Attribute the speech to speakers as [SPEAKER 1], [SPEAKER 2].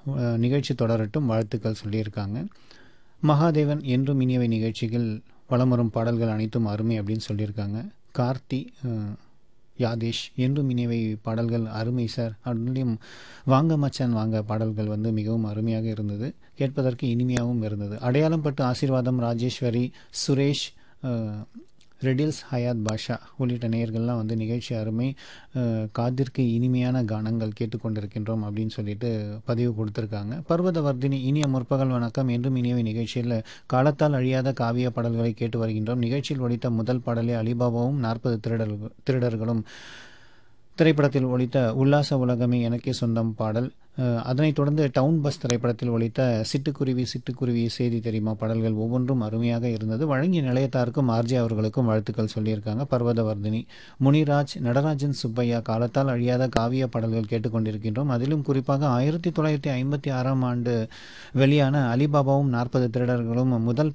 [SPEAKER 1] அஹ், நிகழ்ச்சி தொடரட்டும் வாழ்த்துக்கள் சொல்லியிருக்காங்க மகாதேவன் என்றும் இனியவை நிகழ்ச்சிகள் வலம் வரும் பாடல்கள் அனைத்தும் அருமை அப்படின்னு சொல்லியிருக்காங்க கார்த்தி அஹ், யாதேஷ் என்றும் இனியவை பாடல்கள் அருமை சார் அதுலேயும் வாங்க மச்சான் வாங்க பாடல்கள் வந்து மிகவும் அருமையாக இருந்தது கேட்பதற்கு இனிமையாகவும் இருந்தது அடையாளம் பட்டு ஆசீர்வாதம் ராஜேஸ்வரி சுரேஷ் அஹ், ரெடில்ஸ் ஹயாத் பாஷா உள்ளிட்ட நேயர்கள்லாம் வந்து நிகழ்ச்சி அருமை அஹ், காதிற்கு இனிமையான கானங்கள் கேட்டுக்கொண்டிருக்கின்றோம் அப்படின்னு சொல்லிட்டு பதிவு கொடுத்துருக்காங்க பர்வதவர்தினி இனிய முற்பகல் வணக்கம் என்றும் இனியவை நிகழ்ச்சியில் காலத்தால் அழியாத காவிய பாடல்களை கேட்டு வருகின்றோம் நிகழ்ச்சியில் ஒலித்த முதல் பாடலே அலிபாபாவும் நாற்பது திருடர்கள் திருடர்களும் திரைப்படத்தில் ஒலித்த உல்லாச உலகமே எனக்கே சொந்தம் பாடல் அஹ், அதனைத் தொடர்ந்து டவுன் பஸ் திரைப்படத்தில் ஒலித்த சிட்டுக்குருவி சிட்டுக்குருவி செய்தி தெரியுமா பாடல்கள் ஒவ்வொன்றும் அருமையாக இருந்தது வழங்கிய நிலையத்தாருக்கும் ஆர்ஜே அவர்களுக்கும் வாழ்த்துக்கள் சொல்லியிருக்காங்க பர்வதவர்தினி முனிராஜ் நடராஜன் சுப்பையா காலத்தால் அழியாத காவிய பாடல்கள் கேட்டுக்கொண்டிருக்கின்றோம் அதிலும் குறிப்பாக ஆயிரத்தி தொள்ளாயிரத்தி ஐம்பத்தி ஆறாம் ஆண்டு வெளியான அலிபாபாவும் நாற்பது திருடர்களும் முதல்